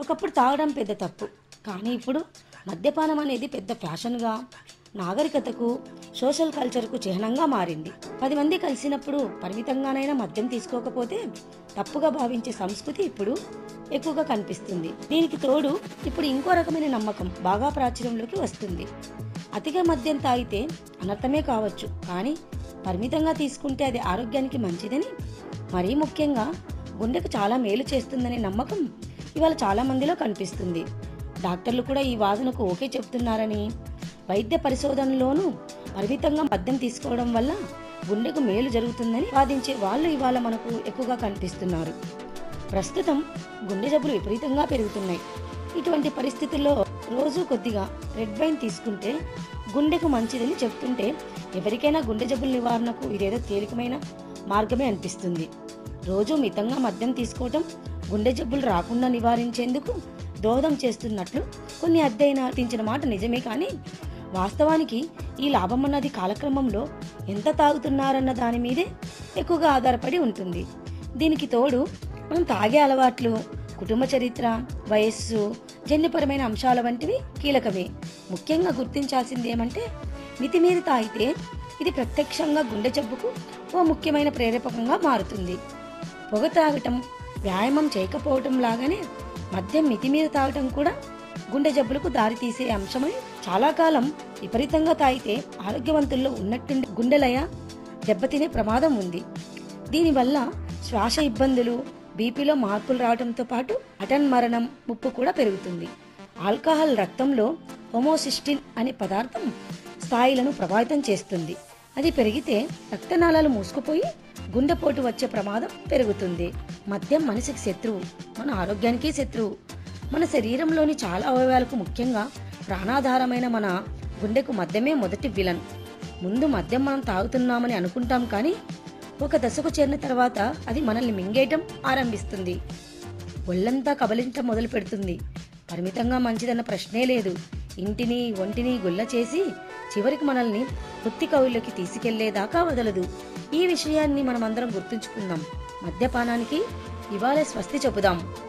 ఒకప్పుడు తాగడం పెద్ద తప్పు కానీ ఇప్పుడు మద్యపానం అనేది పెద్ద ఫ్యాషన్గా నాగరికతకు సోషల్ కల్చర్కు చిహ్నంగా మారింది పది మంది కలిసినప్పుడు పరిమితంగానైనా మద్యం తీసుకోకపోతే తప్పుగా భావించే సంస్కృతి ఇప్పుడు ఎక్కువగా కనిపిస్తుంది దీనికి తోడు ఇప్పుడు ఇంకో రకమైన నమ్మకం బాగా ప్రాచుర్యంలోకి వస్తుంది అతిగా మద్యం తాగితే అనర్థమే కావచ్చు కానీ పరిమితంగా తీసుకుంటే అది ఆరోగ్యానికి మంచిదని మరీ ముఖ్యంగా గుండెకు చాలా మేలు చేస్తుందనే నమ్మకం ఇవాళ చాలా మందిలో కనిపిస్తుంది డాక్టర్లు కూడా ఈ వాదనకు ఓకే చెప్తున్నారని వైద్య పరిశోధనలోనూ పరిమితంగా మద్యం తీసుకోవడం వల్ల గుండెకు మేలు జరుగుతుందని వాదించే వాళ్ళు ఇవాళ మనకు ఎక్కువగా కనిపిస్తున్నారు ప్రస్తుతం గుండె జబ్బులు విపరీతంగా పెరుగుతున్నాయి ఇటువంటి పరిస్థితుల్లో రోజు కొద్దిగా రెడ్ వైన్ తీసుకుంటే గుండెకు మంచిదని చెప్తుంటే ఎవరికైనా గుండె జబ్బుల నివారణకు ఇదేదో తేలికమైన మార్గమే అనిపిస్తుంది రోజు మితంగా మద్యం తీసుకోవటం గుండె జబ్బులు రాకుండా నివారించేందుకు దోహదం చేస్తున్నట్లు కొన్ని అధ్యయనాలు తీర్చిన మాట నిజమే కానీ వాస్తవానికి ఈ లాభం అన్నది కాలక్రమంలో ఎంత తాగుతున్నారన్న దాని మీదే ఎక్కువగా ఆధారపడి ఉంటుంది దీనికి తోడు మనం తాగే అలవాట్లు కుటుంబ చరిత్ర వయస్సు జన్యుపరమైన అంశాల వంటివి కీలకమే ముఖ్యంగా గుర్తించాల్సింది ఏమంటే మితిమీరి తాగితే ఇది ప్రత్యక్షంగా గుండె జబ్బుకు ఓ ముఖ్యమైన ప్రేరేపకంగా మారుతుంది పొగ తాగటం వ్యాయామం చేయకపోవటం లాగానే మద్యం మితిమీరి తాగటం కూడా గుండె జబ్బులకు దారితీసే అంశమై చాలా కాలం విపరీతంగా తాగితే ఆరోగ్యవంతుల్లో ఉన్నట్టుండి గుండెలయ దెబ్బతినే ప్రమాదం ఉంది దీనివల్ల శ్వాస ఇబ్బందులు బీపీలో మార్పులు రావడంతో పాటు అటన్ మరణం ముప్పు కూడా పెరుగుతుంది ఆల్కహాల్ రక్తంలో హోమోసిస్టిన్ అనే పదార్థం స్థాయిలను ప్రభావితం చేస్తుంది అది పెరిగితే రక్తనాళాలు మూసుకుపోయి గుండెపోటు వచ్చే ప్రమాదం పెరుగుతుంది మద్యం మనిషికి శత్రువు మన ఆరోగ్యానికి శత్రువు మన శరీరంలోని చాలా అవయవాలకు ముఖ్యంగా ప్రాణాధారమైన మన గుండెకు మద్యమే మొదటి విలన్ ముందు మద్యం మనం తాగుతున్నామని అనుకుంటాం కానీ ఒక దశకు చేరిన తర్వాత అది మనల్ని మింగేయటం ఆరంభిస్తుంది ఒళ్ళంతా కబలించడం మొదలు పెడుతుంది పరిమితంగా మంచిదన్న ప్రశ్నే లేదు ఇంటిని ఒంటిని గుల్ల చేసి చివరికి మనల్ని వృత్తి కవుల్లోకి తీసుకెళ్లేదాకా వదలదు ఈ విషయాన్ని మనమందరం గుర్తుంచుకుందాం మద్యపానానికి ఇవాళే స్వస్తి చెబుదాం